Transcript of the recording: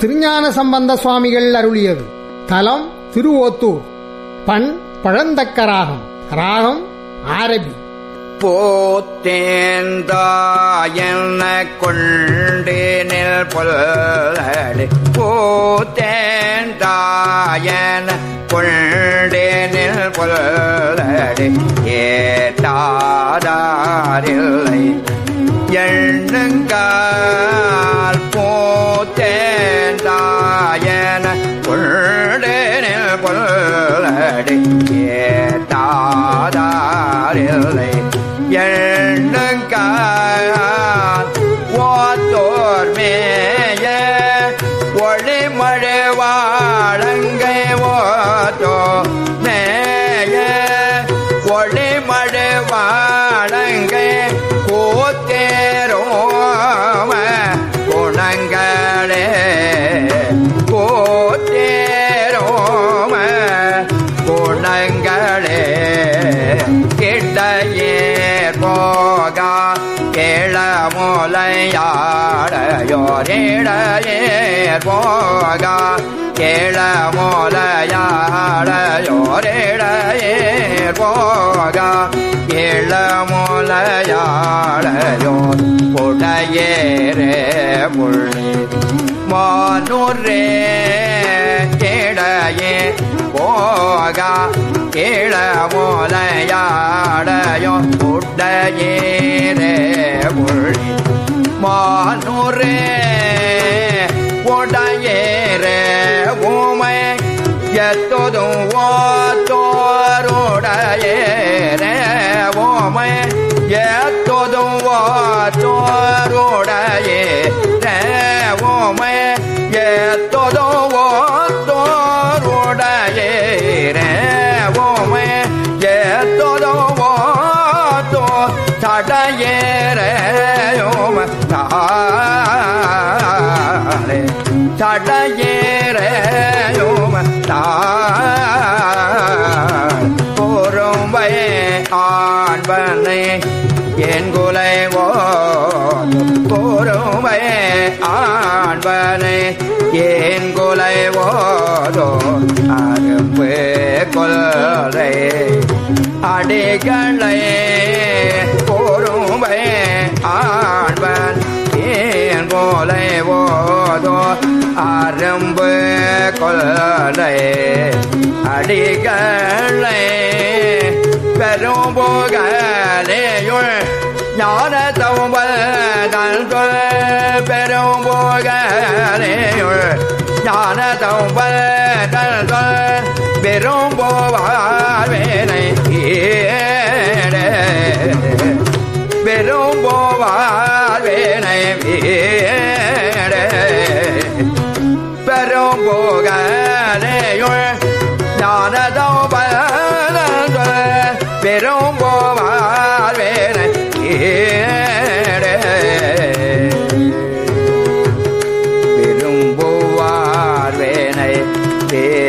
திருஞான சம்பந்த சுவாமிகள் அருளியது தலம் திருவோத்தூர் பண் பழந்தக்கராகம் ராகம் ஆரபி போத்தேந்தாயன கொண்டேனில் பொல்லடி போத்தேந்தாயன கொண்டேனில் பொல்லடி ஏட்டாதாரில்லை எண்ணுங்கால் போத்தேந்தாயன கொண்டேனில் பொல்லடி ஏட்டாதாரில்லை எண்ணுங்கால் ஓத்தோர் மேய ஒளிமழை வாழங்கை ஓத்தோ மேய ஒளிமழை வாழங்கை கோத்தேரோம குணங்களே கோத்தேரோம குணங்களே கிட்டையே போகா கேளமுலையாடையோரிடையே போகா கேளமுலையாடையோரிடையே போகா கேளமுலையாடையோ உடையேரே முள்ளி மானுரே கேடையே போகா கேளமுலையாடையோ உடையேரே முள்ளி மானுரே உடையேரே உமை எத்ததும் ஓத்தோருடையேரே உமை எத்ததும் ஓத்தோருடையே உமை எத்ததும் ஓத்தோருடையே உமை எத்ததும் ஓத்தோ தடையேறையோம தாரே தடையேறையோம தார் பொறும்பை ஆண்பனை என் குலைவோ பொறும்பை ஆண்பனை ஏன் குலைவோதோ அரும்பு கொல்லை அடிகளை பொறுமை ஆண்பன் ஏன் போலை ஓதோ அரும்பு கொல்லை அடிகளை பெரும் போகலேயுள் ஞான தவும்பல் நல்கொல் பெரும் போகலேயுள் ஞான தவும்பல் நல்கொல் பெரும் போவார் வேலை ஏடே பெரும் போவார் வேலை ஏடே பெரும் போகலேயுள் ஞானதம் பெரும் போவார் வேலை ஏடே பெரும் போவார் வேனை வே